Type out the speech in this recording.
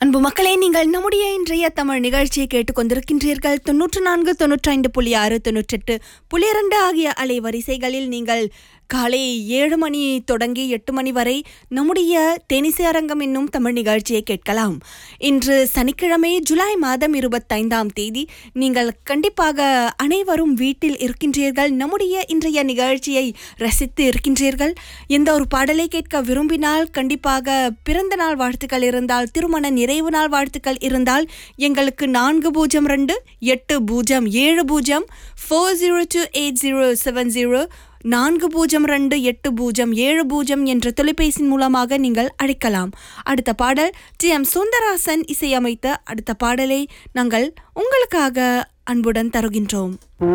அன்பு மக்களே நீங்கள் நம்முடைய இன்றைய தமிழ் நிகழ்ச்சியை கேட்டுக்கொண்டிருக்கின்றீர்கள் தொன்னூற்று நான்கு தொன்னூற்றி ஐந்து புள்ளி ஆறு தொன்னூற்றெட்டு புள்ளி இரண்டு ஆகிய அலைவரிசைகளில் நீங்கள் காலை ஏழு மணி தொடங்கி எட்டு மணி வரை நம்முடைய தேனிசை அரங்கம் என்னும் தமிழ் நிகழ்ச்சியை கேட்கலாம் இன்று சனிக்கிழமை ஜூலை மாதம் இருபத்தைந்தாம் தேதி நீங்கள் கண்டிப்பாக அனைவரும் வீட்டில் இருக்கின்றீர்கள் நம்முடைய இன்றைய நிகழ்ச்சியை ரசித்து இருக்கின்றீர்கள் எந்த ஒரு பாடலை கேட்க விரும்பினால் கண்டிப்பாக பிறந்த நாள் வாழ்த்துக்கள் இருந்தால் திருமண நிறைவு நாள் வாழ்த்துக்கள் இருந்தால் எங்களுக்கு நான்கு பூஜ்ஜியம் ரெண்டு எட்டு பூஜ்ஜியம் ஏழு பூஜ்ஜியம் four zero two eight zero seven zero நான்கு பூஜ்ஜியம் ரெண்டு எட்டு பூஜ்ஜியம் ஏழு பூஜ்ஜியம் என்ற தொலைபேசி மூலமாக நீங்கள் அழைக்கலாம் அடுத்த பாடல் டி எம் சுந்தராசன் இசையமைத்த அடுத்த பாடலை நாங்கள் உங்களுக்காக அன்புடன் தருகின்றோம்